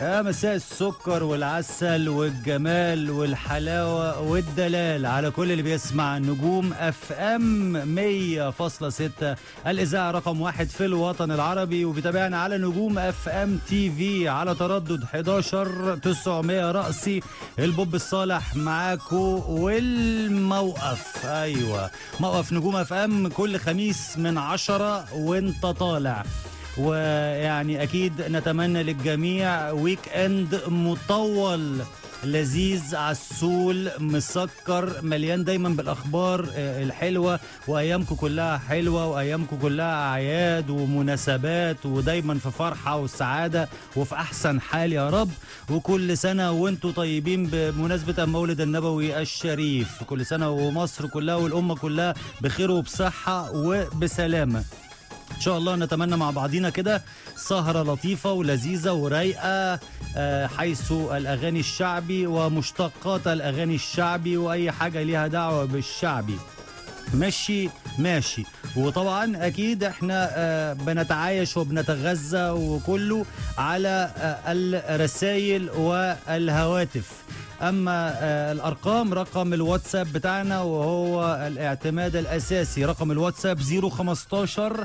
يا مساء السكر والعسل والجمال والحلاوة والدلال على كل اللي بيسمع نجوم اف ام 100.6 الإذاعة رقم واحد في الوطن العربي وبيتابعنا على نجوم اف ام تي في على تردد 11 900 رأسي البوب الصالح معاكو والموقف أيوة موقف نجوم اف ام كل خميس من 10 وانت طالع ويعني اكيد نتمنى للجميع ويك اند مطول لذيذ عسول مسكر مليان دايما بالاخبار آه، الحلوه وايامكم كلها حلوه وايامكم كلها اعياد ومناسبات ودايما في فرحه وسعاده وفي احسن حال يا رب وكل سنه وانتم طيبين بمناسبه مولد النبوي الشريف كل سنه ومصر كلها والامه كلها بخير وبصحه وبسلامه ان شاء الله نتمنى مع بعضينا كده سهرة لطيفة ولذيذة ورايقة آه، حيث الأغاني الشعبي ومشتقات الأغاني الشعبي وأي حاجة ليها دعوة بالشعبي ماشي ماشي وطبعا اكيد احنا آه، بنتعايش وبنتغذى وكله على آه، الرسائل والهواتف اما آه، الارقام رقم الواتساب بتاعنا وهو الاعتماد الاساسي رقم الواتساب 015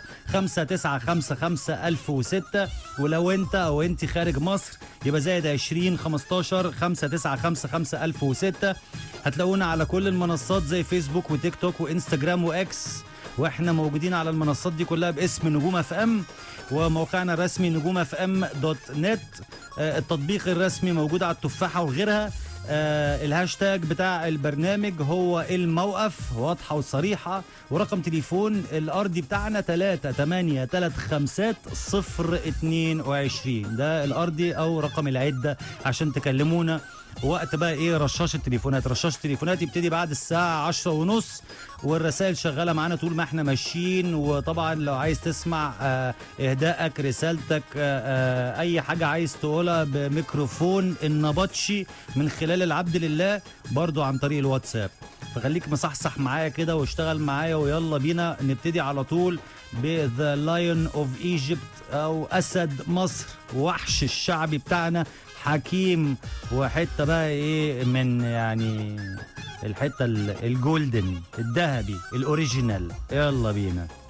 5955 1006 ولو انت او انت خارج مصر يبقى زائد 20 15 5955 1006 هتلاقونا على كل المنصات زي فيسبوك وتيك توك وانستجرام واكس واحنا موجودين على المنصات دي كلها باسم نجوم اف ام وموقعنا الرسمي نجوم اف ام دوت نت آه، التطبيق الرسمي موجود على التفاحه وغيرها آه الهاشتاج بتاع البرنامج هو الموقف واضحه وصريحه ورقم تليفون الارضي بتاعنا 3 8 3 5 0 22 ده الارضي او رقم العده عشان تكلمونا وقت بقى ايه رشاش التليفونات رشاش التليفونات يبتدي بعد الساعة عشرة ونص والرسائل شغالة معانا طول ما احنا ماشيين وطبعا لو عايز تسمع آه اهدائك رسالتك آه آه اي حاجة عايز تقولها بميكروفون النبطشي من خلال العبد لله برضو عن طريق الواتساب فخليك مصحصح معايا كده واشتغل معايا ويلا بينا نبتدي على طول بذا لايون اوف ايجيبت او اسد مصر وحش الشعبي بتاعنا حكيم وحته بقى ايه من يعني الحته ال- الجولدن الذهبي الاوريجينال يلا بينا